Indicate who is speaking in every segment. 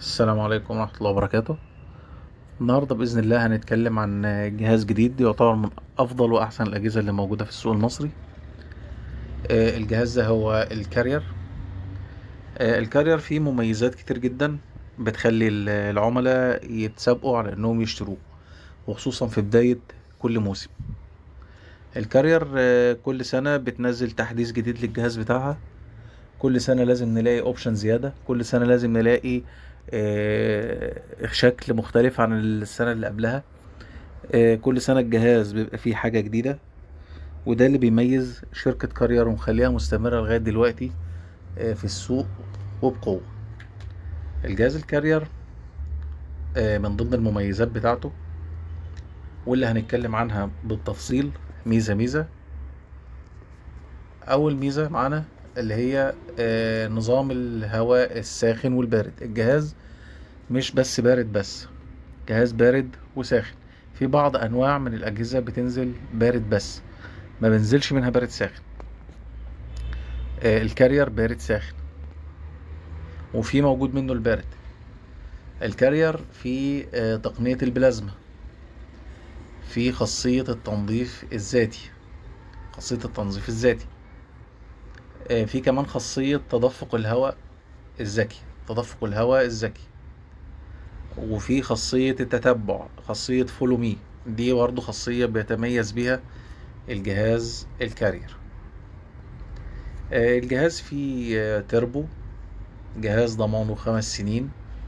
Speaker 1: السلام عليكم ورحمة الله وبركاته النهاردة بإذن الله هنتكلم عن جهاز جديد يعتبر من أفضل وأحسن الأجهزة اللي موجودة في السوق المصري آه، الجهاز ده هو الكارير آه، الكارير فيه مميزات كتير جدا بتخلي ال- العملاء يتسابقوا على إنهم يشتروه وخصوصا في بداية كل موسم الكارير آه، كل سنة بتنزل تحديث جديد للجهاز بتاعها كل سنة لازم نلاقي اوبشن زيادة كل سنة لازم نلاقي آه، شكل مختلف عن السنة اللي قبلها آه، كل سنة الجهاز بيبقى فيه حاجة جديدة وده اللي بيميز شركة كارير ومخليها مستمرة لغاية دلوقتي آه، في السوق وبقوة الجهاز الكارير آه، من ضمن المميزات بتاعته واللي هنتكلم عنها بالتفصيل ميزة ميزة أول ميزة معانا اللي هي آه، نظام الهواء الساخن والبارد الجهاز مش بس بارد بس جهاز بارد وساخن في بعض أنواع من الأجهزة بتنزل بارد بس ما بنزلش منها بارد ساخن آه، الكارير بارد ساخن وفي موجود منه البارد الكارير في آه، تقنية البلازما في خاصية التنظيف الذاتي خاصية التنظيف الذاتي آه، في كمان خاصية تدفق الهواء الذكي تدفق الهواء الذكي وفي خاصية التتبع خاصية فولو مي دي برضه خاصية بيتميز بيها الجهاز الكارير آه، الجهاز فيه آه، تربو جهاز ضمانه خمس سنين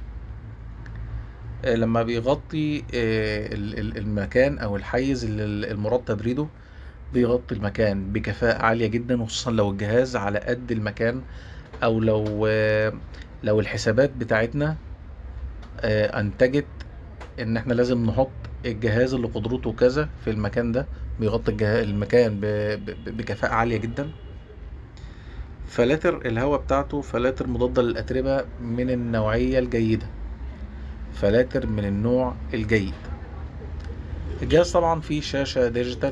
Speaker 1: آه، لما بيغطي آه، ال- ال- المكان او الحيز اللي المراد تبريده بيغطي المكان بكفاءة عالية جدا وخصوصا لو الجهاز على قد المكان او لو آه، لو الحسابات بتاعتنا آه، انتجت ان احنا لازم نحط الجهاز اللي قدرته كذا في المكان ده بيغطي الجهاز المكان ب- ب- بكفاءة عالية جدا فلاتر الهواء بتاعته فلاتر مضادة للأتربة من النوعية الجيدة فلاتر من النوع الجيد الجهاز طبعا فيه شاشة ديجيتال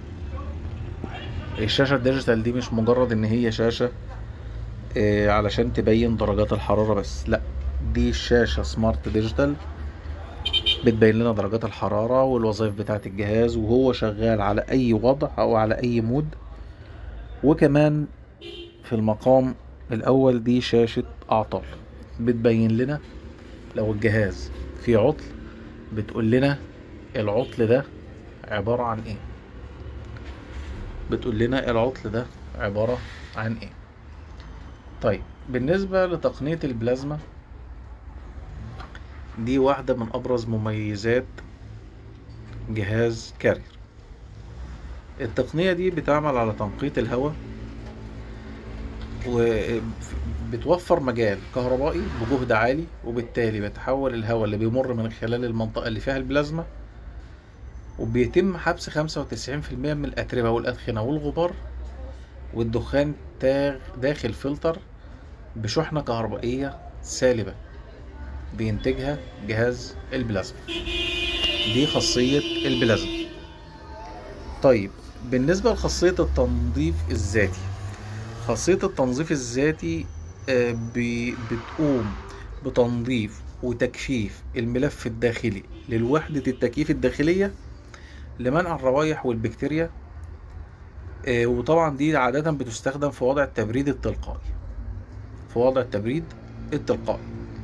Speaker 1: الشاشة الديجيتال دي مش مجرد ان هي شاشة آه، علشان تبين درجات الحرارة بس لا دي شاشة سمارت ديجيتال بتبين لنا درجات الحرارة والوظائف بتاعة الجهاز وهو شغال على أي وضع أو على أي مود وكمان في المقام الأول دي شاشة أعطال بتبين لنا لو الجهاز فيه عطل بتقول لنا العطل ده عبارة عن إيه بتقول لنا العطل ده عبارة عن إيه طيب بالنسبة لتقنية البلازما دي واحدة من أبرز مميزات جهاز كارير التقنية دي بتعمل على تنقية الهواء وبتوفر مجال كهربائي بجهد عالي وبالتالي بتحول الهواء اللي بيمر من خلال المنطقة اللي فيها البلازما وبيتم حبس خمسة وتسعين في المية من الأتربة والأدخنة والغبار والدخان تاغ داخل فلتر بشحنة كهربائية سالبة بينتجها جهاز البلازما دي خاصية البلازما طيب بالنسبة لخاصية التنظيف الذاتي خاصية التنظيف الذاتي آه، بي- بتقوم بتنظيف وتجفيف الملف الداخلي للوحدة التكييف الداخلية لمنع الروائح والبكتيريا آه، وطبعا دي عادة بتستخدم في وضع التبريد التلقائي في وضع التبريد التلقائي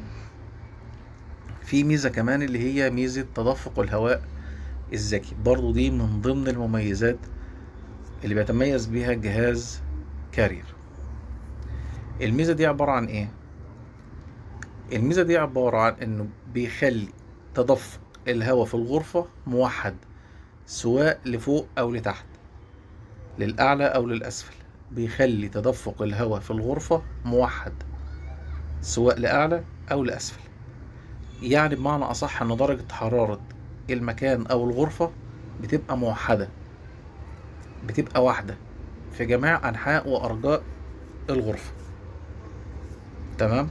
Speaker 1: في ميزة كمان اللي هي ميزة تدفق الهواء الذكي برضو دي من ضمن المميزات اللي بيتميز بيها جهاز كارير الميزة دي عبارة عن ايه الميزة دي عبارة عن انه بيخلي تدفق الهواء في الغرفة موحد سواء لفوق او لتحت للأعلى او للأسفل بيخلي تدفق الهواء في الغرفة موحد سواء لأعلى او لأسفل يعني بمعنى أصح إن درجة حرارة المكان أو الغرفة بتبقى موحدة بتبقى واحدة في جميع أنحاء وأرجاء الغرفة تمام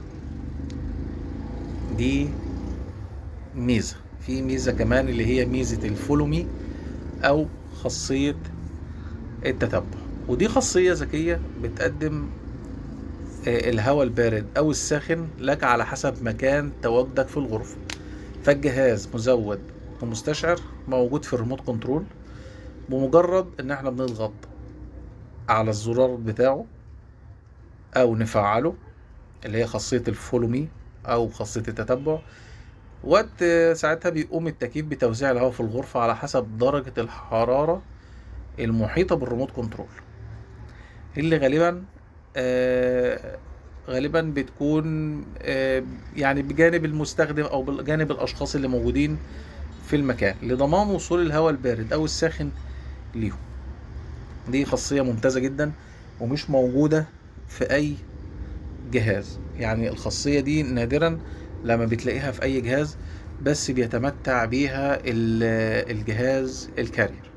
Speaker 1: دي ميزة في ميزة كمان اللي هي ميزة الفولومي أو خاصية التتبع ودي خاصية ذكية بتقدم آه، الهواء البارد او الساخن لك على حسب مكان تواجدك في الغرفة فالجهاز مزود بمستشعر موجود في الريموت كنترول بمجرد ان احنا بنضغط على الزرار بتاعه او نفعله اللي هي خاصية الفولو مي او خاصية التتبع وقت ساعتها بيقوم التكييف بتوزيع الهواء في الغرفة على حسب درجة الحرارة المحيطة بالريموت كنترول اللي غالبا آه غالبا بتكون آه يعني بجانب المستخدم او بجانب الاشخاص اللي موجودين في المكان لضمان وصول الهواء البارد او الساخن ليهم دي خاصية ممتازة جدا ومش موجودة في اي جهاز يعني الخاصية دي نادرا لما بتلاقيها في اي جهاز بس بيتمتع بيها ال- الجهاز الكارير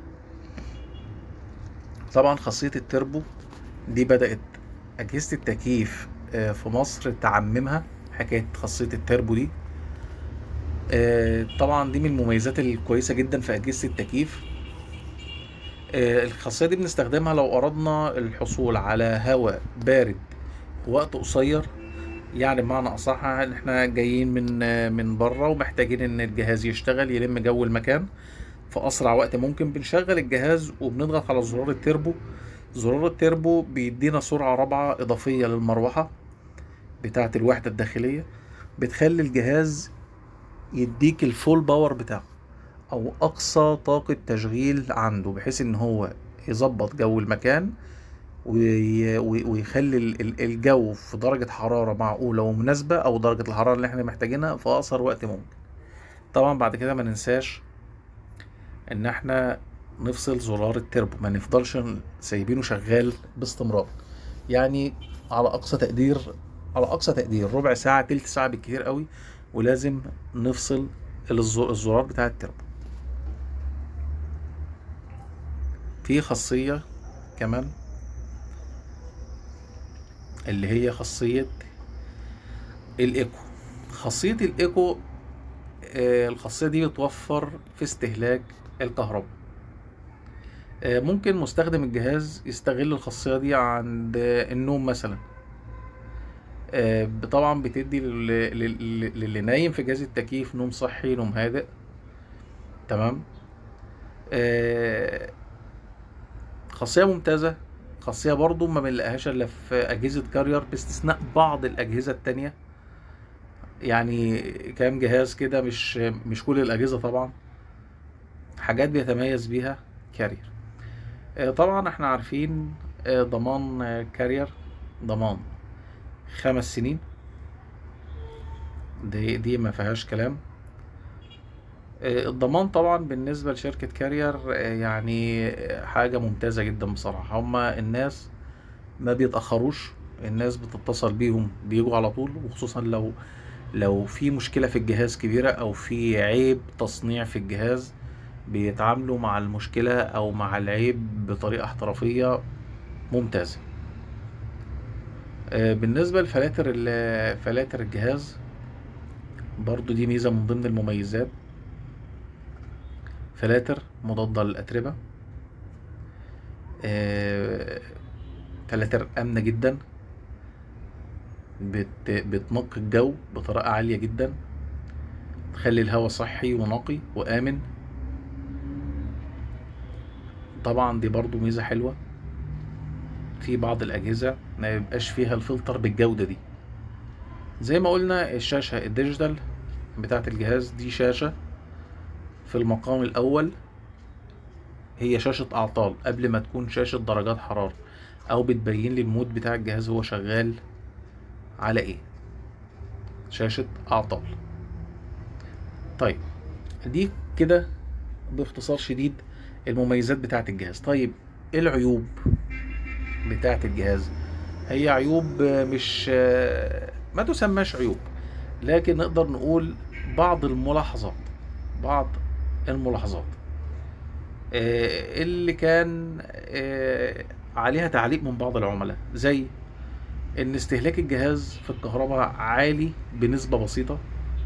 Speaker 1: طبعا خاصية التربو دي بدأت أجهزة التكييف آه، في مصر تعممها حكاية خاصية التربو دي آه، طبعا دي من المميزات الكويسة جدا في أجهزة التكييف آه، الخاصية دي بنستخدمها لو أردنا الحصول على هواء بارد وقت قصير يعني بمعنى أصح إن إحنا جايين من آه، من بره ومحتاجين إن الجهاز يشتغل يلم جو المكان في أسرع وقت ممكن بنشغل الجهاز وبنضغط على زرار التربو زرار التربو بيدينا سرعة رابعة إضافية للمروحة بتاعة الوحدة الداخلية بتخلي الجهاز يديك الفول باور بتاعه أو أقصى طاقة تشغيل عنده بحيث إن هو يظبط جو المكان وي- وي- ويخلي ال- ال- الجو في درجة حرارة معقولة ومناسبة أو درجة الحرارة اللي احنا محتاجينها في أقصر وقت ممكن طبعا بعد كده ما ننساش ان احنا نفصل زرار التربو ما نفضلش سايبينه شغال باستمرار يعني على اقصى تقدير على اقصى تقدير ربع ساعة تلت ساعة بالكتير قوي ولازم نفصل الز- الزرار بتاع التربو في خاصية كمان اللي هي خاصية الايكو خاصية الايكو آه، الخاصية دي بتوفر في استهلاك الكهرباء آه، ممكن مستخدم الجهاز يستغل الخاصية دي عند النوم مثلا آه، طبعا بتدي لل- لل- للي نايم في جهاز التكييف نوم صحي نوم هادئ تمام آه، خاصية ممتازة خاصية برضو ما بنلاقيهاش الا في أجهزة كارير باستثناء بعض الأجهزة التانية يعني كام جهاز كده مش مش كل الأجهزة طبعا حاجات بيتميز بيها كارير آه، طبعا احنا عارفين آه، ضمان آه، كارير ضمان خمس سنين دي دي ما فيهاش كلام آه، الضمان طبعا بالنسبة لشركة كارير آه، يعني آه، حاجة ممتازة جدا بصراحة هما الناس ما بيتأخروش الناس بتتصل بيهم بيجوا على طول وخصوصا لو لو في مشكلة في الجهاز كبيرة أو في عيب تصنيع في الجهاز بيتعاملوا مع المشكلة أو مع العيب بطريقة احترافية ممتازة آه، بالنسبة لفلاتر ال- فلاتر الجهاز برضو دي ميزة من ضمن المميزات فلاتر مضادة للأتربة آه، فلاتر آمنة جدا بت بتنقي الجو بطريقة عالية جدا تخلي الهواء صحي ونقي وآمن طبعا دي برضو ميزة حلوة في بعض الأجهزة ما يبقاش فيها الفلتر بالجودة دي زي ما قلنا الشاشة الديجيتال بتاعة الجهاز دي شاشة في المقام الأول هي شاشة أعطال قبل ما تكون شاشة درجات حرارة أو بتبين لي المود بتاع الجهاز هو شغال على إيه شاشة أعطال طيب دي كده باختصار شديد المميزات بتاعة الجهاز طيب ايه العيوب بتاعة الجهاز هي عيوب مش ما تسماش عيوب لكن نقدر نقول بعض الملاحظات بعض الملاحظات آه، اللي كان آه، عليها تعليق من بعض العملاء زي ان استهلاك الجهاز في الكهرباء عالي بنسبة بسيطة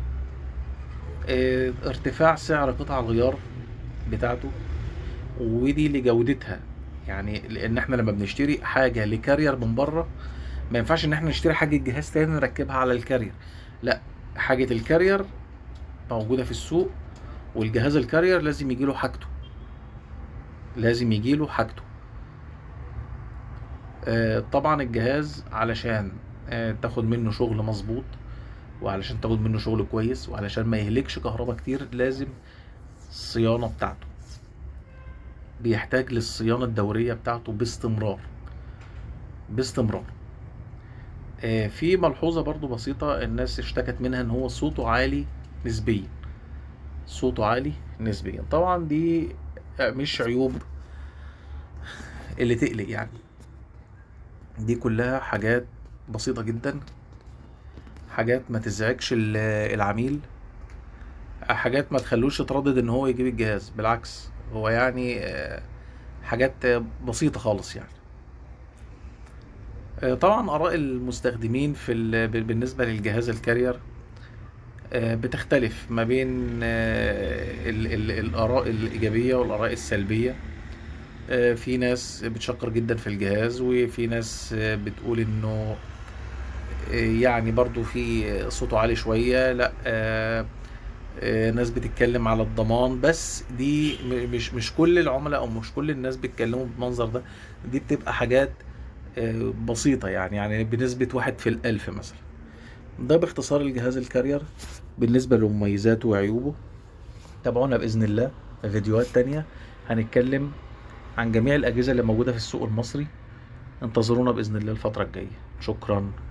Speaker 1: آه، ارتفاع سعر قطع الغيار بتاعته ودي لجودتها يعني لان احنا لما بنشتري حاجة لكارير من بره ما ينفعش ان احنا نشتري حاجه جهاز تاني نركبها على الكارير لا حاجه الكارير موجوده في السوق والجهاز الكارير لازم يجيله حاجته لازم يجيله حاجته آه، طبعا الجهاز علشان آه، تاخد منه شغل مظبوط وعلشان تاخد منه شغل كويس وعلشان ما يهلكش كهرباء كتير لازم الصيانة بتاعته بيحتاج للصيانة الدورية بتاعته باستمرار باستمرار آه، في ملحوظة برضو بسيطة الناس اشتكت منها ان هو صوته عالي نسبيا صوته عالي نسبيا طبعا دي مش عيوب اللي تقلق يعني دي كلها حاجات بسيطة جدا حاجات ما تزعجش ال- العميل حاجات ما تخلوش يتردد ان هو يجيب الجهاز بالعكس هو يعني آه، حاجات بسيطة خالص يعني آه، طبعا آراء المستخدمين في ال- بالنسبة للجهاز الكارير آه، بتختلف ما بين آه، ال- ال- الآراء الإيجابية والآراء السلبية آه، في ناس بتشكر جدا في الجهاز وفي ناس آه، بتقول انه آه، يعني برضو في آه، صوته عالي شوية لا آه، آه، ناس بتتكلم على الضمان بس دي م- مش مش كل العملاء او مش كل الناس بيتكلموا بالمنظر ده دي بتبقى حاجات آه، بسيطة يعني يعني بنسبة واحد في الألف مثلا ده باختصار الجهاز الكارير بالنسبة لمميزاته وعيوبه تابعونا بإذن الله في فيديوهات تانية هنتكلم عن جميع الأجهزة اللي موجودة في السوق المصري انتظرونا بإذن الله الفترة الجاية شكرا